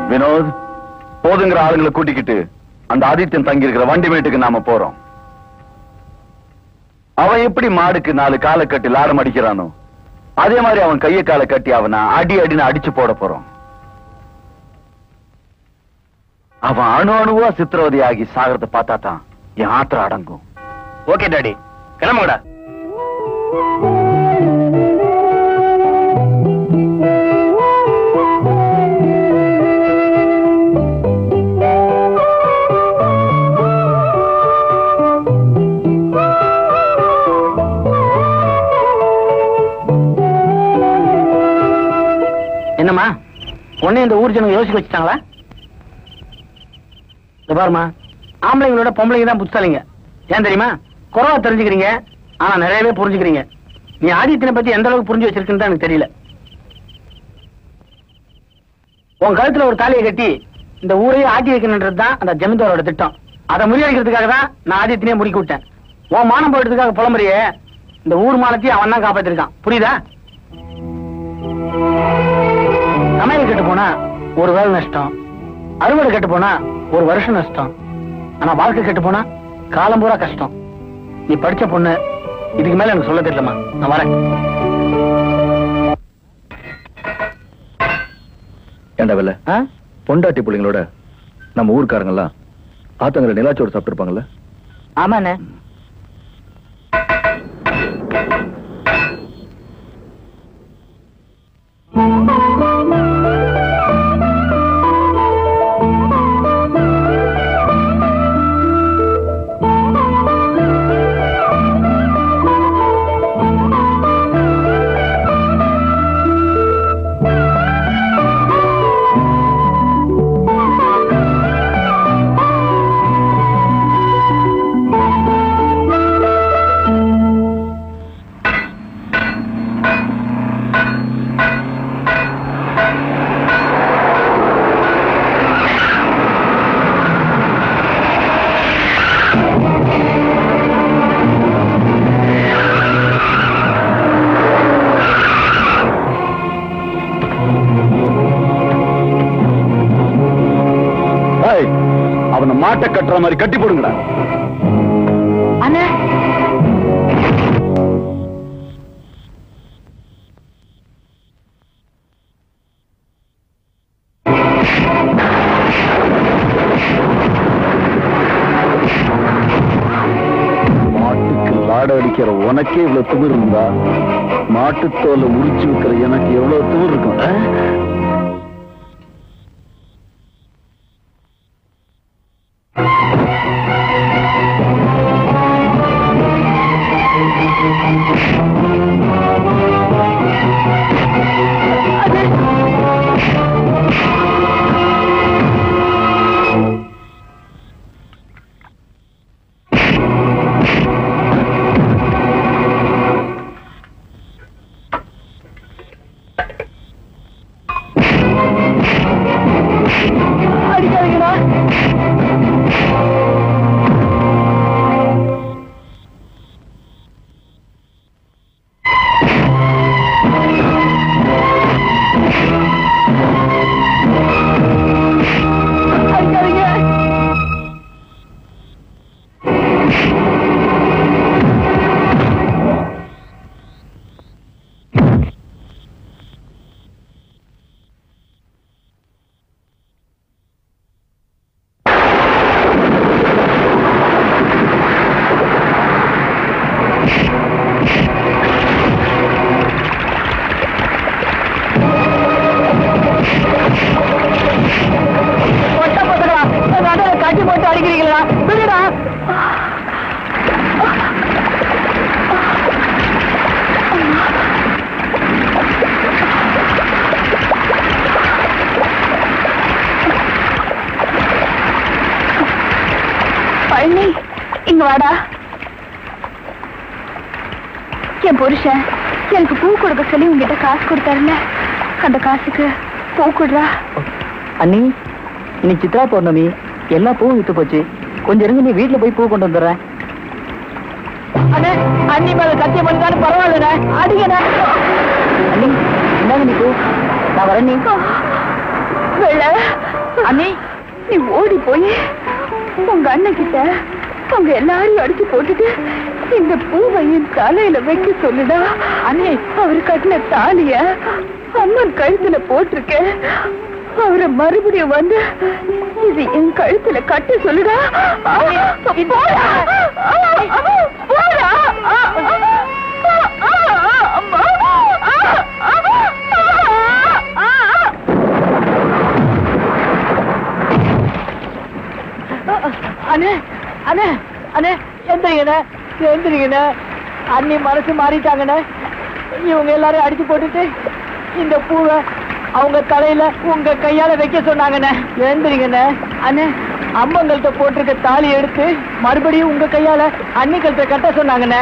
வினோத் போதுங்கிற ஆளுங்களை கூட்டிக்கிட்டு அந்த ஆதித்யன் தங்கி இருக்கிற வண்டி மேட்டுக்கு நாம போறோம் அவன் எப்படி மாடுக்கு நாலு காலை கட்டி லாடம் அடிக்கிறானோ அதே மாதிரி அவன் கையை காலை கட்டி அவனை அடி அடின்னு அடிச்சு போட போறோம் அவன் அணு அணுவா சித்திரவதையாகி சாகிறத பார்த்தா தான் என் ஆத்திரம் அடங்கும் ஓகே டாடி கிளம்புங்கடா என்னம்மா உடனே இந்த ஊர் ஜனங்க யோசிக்க வச்சுட்டாங்களா இந்த பாருமா ஆம்பளைங்களோட பொம்பளைங்க தான் புத்தாளிங்க ஏன் தெரியுமா குறவா தெரிஞ்சுக்கிறீங்க ஆனா நிறையவே புரிஞ்சுக்கிறீங்க நீ ஆதித்யனை பத்தி எந்த அளவுக்கு புரிஞ்சு வச்சிருக்குன்னு தான் எனக்கு தெரியல உன் கழுத்துல ஒரு தாலியை கட்டி இந்த ஊரையே ஆட்டி வைக்கணுன்றது தான் அந்த ஜமீன்தாரோட திட்டம் அதை முறியடிக்கிறதுக்காக தான் நான் ஆதித்யனே முடிக்க விட்டேன் உன் மானம் போயிட்டதுக்காக புலம்புறியே இந்த ஊர் மானத்தையும் அவன் தான் காப்பாத்திருக்கான் புரியுதா சமையல் கெட்டு போனா ஒரு வேலை நஷ்டம் அறுவடை கெட்டு போனா ஒரு வருஷம் நஷ்டம் ஆனா வாழ்க்கை கெட்டு போனா காலம் பூரா கஷ்டம் நீ படிச்ச பொண்ணு இதுக்கு மேல எனக்கு சொல்ல தெரியலமா நான் வரேன் ஏண்டா வெல்ல ஆ? பொண்டாட்டி பிள்ளைங்களோட நம்ம ஊர்க்காரங்கெல்லாம் ஆத்தங்கர நிலாச்சோறு சாப்பிட்டுருப்பாங்கல்ல ஆமாண்ணே ஏய், அவனை மாட்டை கட்டுற மாதிரி கட்டி போடுங்கடா அண்ணே மாட்டுக்கு லாட அடிக்கிற உனக்கே இவ்வளவு திமிர் இருந்தா மாட்டுத்தோலை உரிச்சு வைக்கிற எனக்கு எவ்வளவு திமிர் இருக்கும் ஆ? கட்டி போட்டு அடிக்கிறீங்களா விடுடா பழனி இங்க வாடா என் புருஷன் எனக்கு பூ கொடுக்க சொல்லி உங்ககிட்ட காசு கொடுத்தாருல அந்த காசுக்கு பூ கொடுறா அண்ணி இன்னைக்கு சித்ரா பௌர்ணமி எல்லா பூவும் வித்து போச்சு கொஞ்சம் இருங்க நீ வீட்டுல போய் பூ கொண்டு வந்துடுறேன் அண்ணே அண்ணி மேல சத்தியம் பண்ணிட்டாலும் பரவாயில்லண்ணே அடிக்கண்ணே அண்ணி இந்தாங்க நீ பூ நான் வரேன் நீ வெள்ள அண்ணி நீ ஓடி போய் உங்க அண்ணன் கிட்ட உங்க எல்லாரையும் அடிச்சு போட்டுட்டு இந்த பூவை என் தலையில வைக்க சொல்லுடா அண்ணே அவர் கட்டின தாலிய அம்மன் கழுத்துல போட்டிருக்கேன் அவரை மறுபடியும் வந்து இது என் கழுத்துல கட்ட சொல்லுடா ஆ, போடா. ஆ, ஆ, போடா. ஆ, ஆ, ஆ, ஆ, அம்மா. ஆ, ஆ, ஆ, ஆ. அண்ணே அண்ணே அண்ணே எந்திரிங்கண்ணே எந்திரிங்கண்ணே அண்ணி மனசு மாறிட்டாங்கண்ணே இவங்க எல்லாரையும் அடிச்சு போட்டுட்டு இந்த பூவை அவங்க தலையில உங்க கையால வைக்க சொன்னாங்கண்ணே எந்திரிங்கண்ணே அண்ணே அம்மங்கள்ட்ட போட்டிருக்க தாலி எடுத்து மறுபடியும் உங்க கையால அன்னிகள்ட்ட கட்ட சொன்னாங்கண்ணே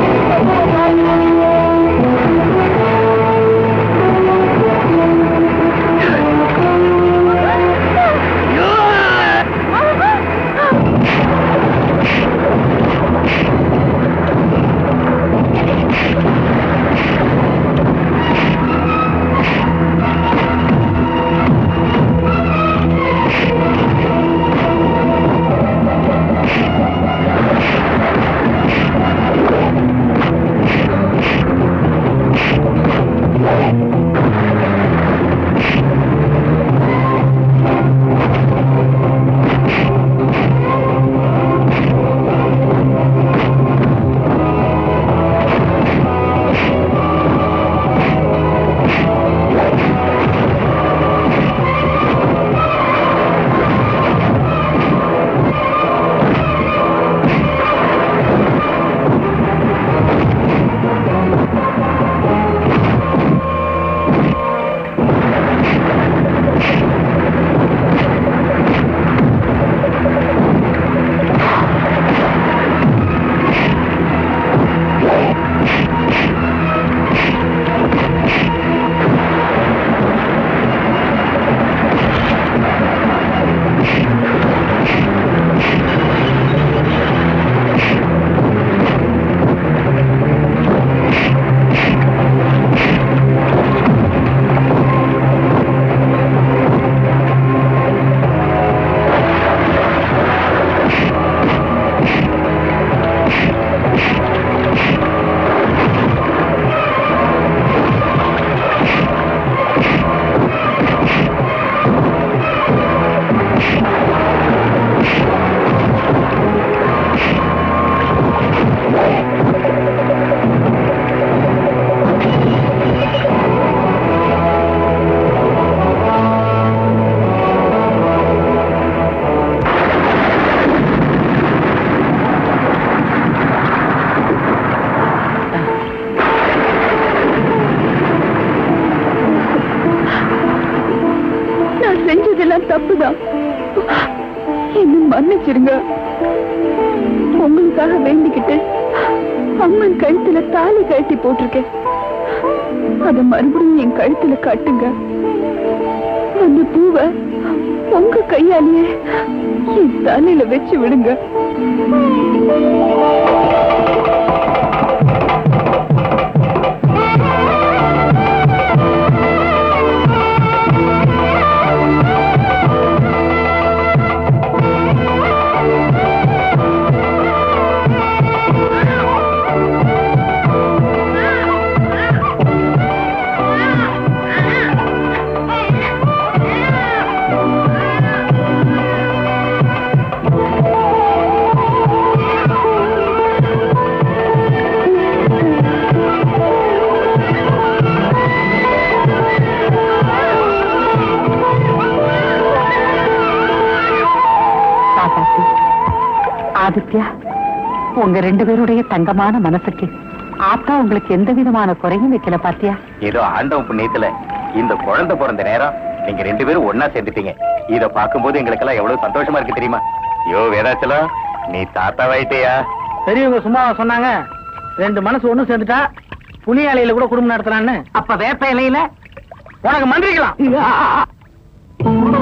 நான் செஞ்சதெல்லாம் தப்புதான் என்ன மன்னிச்சிருங்க உங்களுக்காக வேண்டிக்கிட்டு அம்மன் கழுத்துல தாலி கழட்டி போட்டிருக்கேன் அத மறுபடியும் என் கழுத்துல கட்டுங்க அந்த பூவை உங்க கையாலேயே என் தலையில வச்சு விடுங்க பாப்பாத்தி ஆதித்யா உங்க ரெண்டு பேருடைய தங்கமான மனசுக்கு ஆத்தா உங்களுக்கு எந்த விதமான குறையும் வைக்கல பாத்தியா ஏதோ ஆண்டவன் புண்ணியத்துல இந்த குழந்தை பிறந்த நேரம் நீங்க ரெண்டு பேரும் ஒன்னா சேர்ந்துட்டீங்க இத பாக்கும்போது எங்களுக்கெல்லாம் எவ்வளவு சந்தோஷமா இருக்கு தெரியுமா யோ வேதாச்சலம் நீ தாத்தா வாயிட்டியா பெரியவங்க சும்மா சொன்னாங்க ரெண்டு மனசு ஒண்ணு சேர்ந்துட்டா புளி இலையில கூட குடும்பம் நடத்துறான்னு அப்ப வேப்ப இலையில உனக்கு மந்திரிக்கலாம்